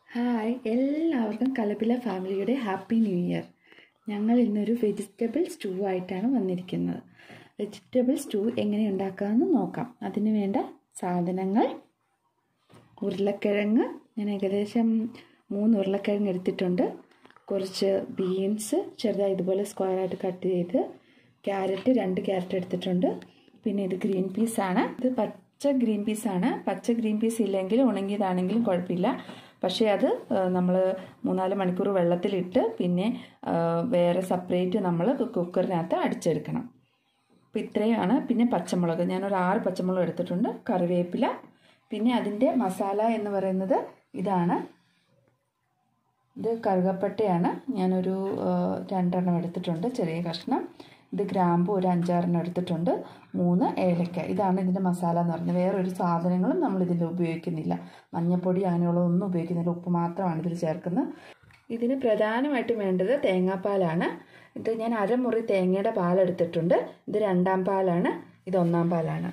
hi എല്ലാവർക്കും കലപില ഫാമിലിയുടെ ഹാപ്പി ന്യൂ ഇയർ ഞങ്ങൾ ഇന്നൊരു വെജിറ്റബിൾ സ്റ്റൂ ആയിട്ടാണ് വന്നിരിക്കുന്നത് വെജിറ്റബിൾ സ്റ്റൂ എങ്ങനെ ഉണ്ടാക്കാമെന്ന് നോക്കാം അതിന് വേണ്ട സാധനങ്ങൾ ഉരുളക്കിഴങ്ങ് ഞാൻ ഏകദേശം മൂന്ന് ഉരുളക്കിഴങ്ങ് എടുത്തിട്ടുണ്ട് കുറച്ച് ബീൻസ് ചെറുതായി ഇതുപോലെ സ്ക്വയറായിട്ട് കട്ട് ചെയ്ത് ക്യാരറ്റ് രണ്ട് ക്യാരറ്റ് എടുത്തിട്ടുണ്ട് പിന്നെ ഇത് ഗ്രീൻ പീസാണ് ഇത് പച്ച ഗ്രീൻ പീസാണ് പച്ച ഗ്രീൻ പീസ് ഇല്ലെങ്കിൽ ഉണങ്ങിയതാണെങ്കിലും കുഴപ്പമില്ല പക്ഷേ അത് നമ്മൾ മൂന്നാല് മണിക്കൂർ വെള്ളത്തിലിട്ട് പിന്നെ വേറെ സെപ്പറേറ്റ് നമ്മൾ കുക്കറിനകത്ത് അടിച്ചെടുക്കണം അപ്പോൾ ഇത്രയാണ് പിന്നെ പച്ചമുളക് ഞാനൊരു ആറ് പച്ചമുളക് എടുത്തിട്ടുണ്ട് കറിവേപ്പില പിന്നെ അതിൻ്റെ മസാല എന്ന് പറയുന്നത് ഇതാണ് ഇത് കറുകപ്പട്ടയാണ് ഞാനൊരു രണ്ടെണ്ണം എടുത്തിട്ടുണ്ട് ചെറിയ കഷ്ണം ഇത് ഗ്രാമ്പു ഒരു അഞ്ചാറെണ്ണം എടുത്തിട്ടുണ്ട് മൂന്ന് ഏലക്ക ഇതാണ് ഇതിൻ്റെ മസാല എന്ന് പറയുന്നത് വേറൊരു സാധനങ്ങളും നമ്മൾ ഇതിൽ ഉപയോഗിക്കുന്നില്ല മഞ്ഞൾപ്പൊടി അങ്ങനെയുള്ള ഒന്നും ഉപയോഗിക്കുന്നില്ല ഉപ്പ് മാത്രമാണ് ഇതിൽ ചേർക്കുന്നത് ഇതിന് പ്രധാനമായിട്ടും വേണ്ടത് തേങ്ങാപ്പാലാണ് ഇത് ഞാൻ അരമുറി തേങ്ങയുടെ പാലെടുത്തിട്ടുണ്ട് ഇത് രണ്ടാം പാലാണ് ഇത് ഒന്നാം പാലാണ്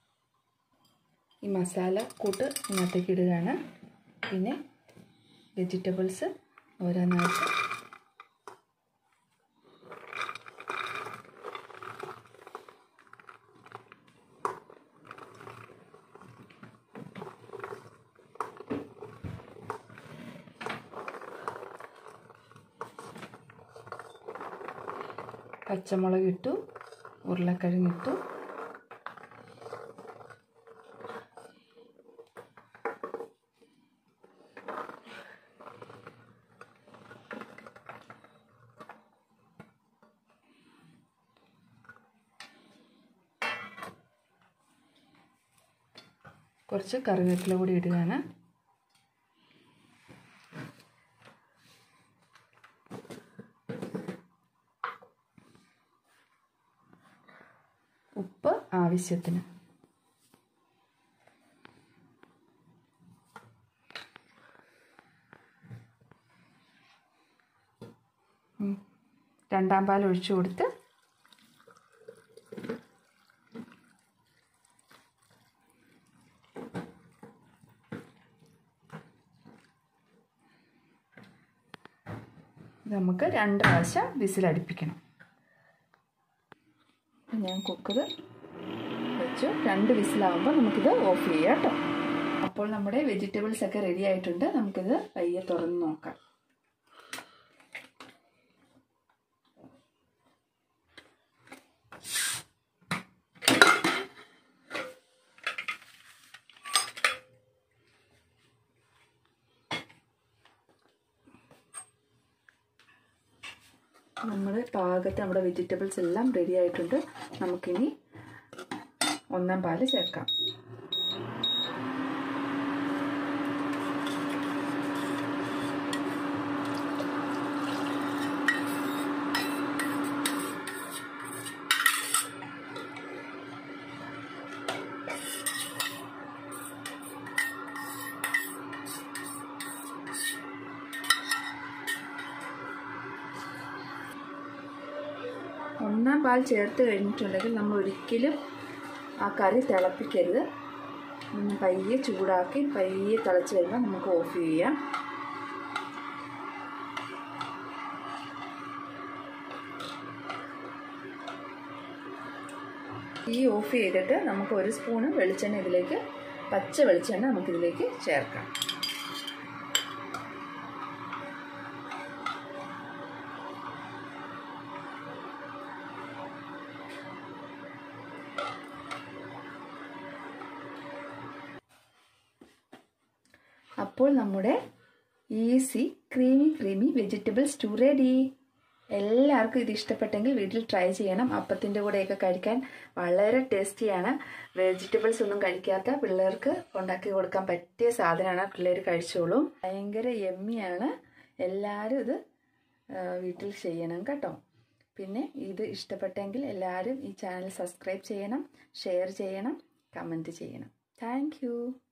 ഈ മസാല കൂട്ട് ഇതിനകത്തേക്ക് ഇടുകയാണ് പിന്നെ വെജിറ്റബിൾസ് ഓരോന്നായിട്ട് പച്ചമുളക് ഇട്ടു ഉരുളക്കിഴങ്ങ് ഇട്ടു കുറച്ച് കറിവേപ്പില കൂടി ഇടുകയാണ് ഉപ്പ് ആവശ്യത്തിന് രണ്ടാം പാൽ ഒഴിച്ചു കൊടുത്ത് നമുക്ക് രണ്ട് പ്രാവശ്യം വിസിലടിപ്പിക്കണം ഞാൻ കുക്കർ വെച്ചു രണ്ട് വിസിലാവുമ്പോൾ നമുക്കിത് ഓഫ് ചെയ്യാം കേട്ടോ അപ്പോൾ നമ്മുടെ വെജിറ്റബിൾസ് ഒക്കെ റെഡി ആയിട്ടുണ്ട് നമുക്കിത് പയ്യെ തുറന്ന് നോക്കാം നമ്മുടെ പാകത്ത് നമ്മുടെ വെജിറ്റബിൾസ് എല്ലാം റെഡി ആയിട്ടുണ്ട് നമുക്കിനി ഒന്നാം പാല് ചേർക്കാം ഒന്നാം പാൽ ചേർത്ത് കഴിഞ്ഞിട്ടുണ്ടെങ്കിൽ നമ്മൾ ഒരിക്കലും ആ കറി തിളപ്പിക്കരുത് പയ്യെ ചൂടാക്കി പയ്യെ തിളച്ച് വരുമ്പോൾ നമുക്ക് ഓഫ് ചെയ്യാം ഈ ഓഫ് ചെയ്തിട്ട് നമുക്ക് ഒരു സ്പൂണ് വെളിച്ചെണ്ണ ഇതിലേക്ക് പച്ച വെളിച്ചെണ്ണ നമുക്കിതിലേക്ക് ചേർക്കാം അപ്പോൾ നമ്മുടെ easy creamy creamy vegetable stew ready എല്ലാവർക്കും ഇത് ഇഷ്ടപ്പെട്ടെങ്കിൽ വീട്ടിൽ ട്രൈ ചെയ്യണം അപ്പത്തിൻ്റെ കൂടെയൊക്കെ കഴിക്കാൻ വളരെ ടേസ്റ്റിയാണ് വെജിറ്റബിൾസ് ഒന്നും കഴിക്കാത്ത പിള്ളേർക്ക് ഉണ്ടാക്കി കൊടുക്കാൻ പറ്റിയ സാധനമാണ് പിള്ളേർ കഴിച്ചോളും ഭയങ്കര യമ്മിയാണ് എല്ലാവരും ഇത് വീട്ടിൽ ചെയ്യണം കേട്ടോ പിന്നെ ഇത് ഇഷ്ടപ്പെട്ടെങ്കിൽ എല്ലാവരും ഈ ചാനൽ സബ്സ്ക്രൈബ് ചെയ്യണം ഷെയർ ചെയ്യണം കമൻറ്റ് ചെയ്യണം താങ്ക്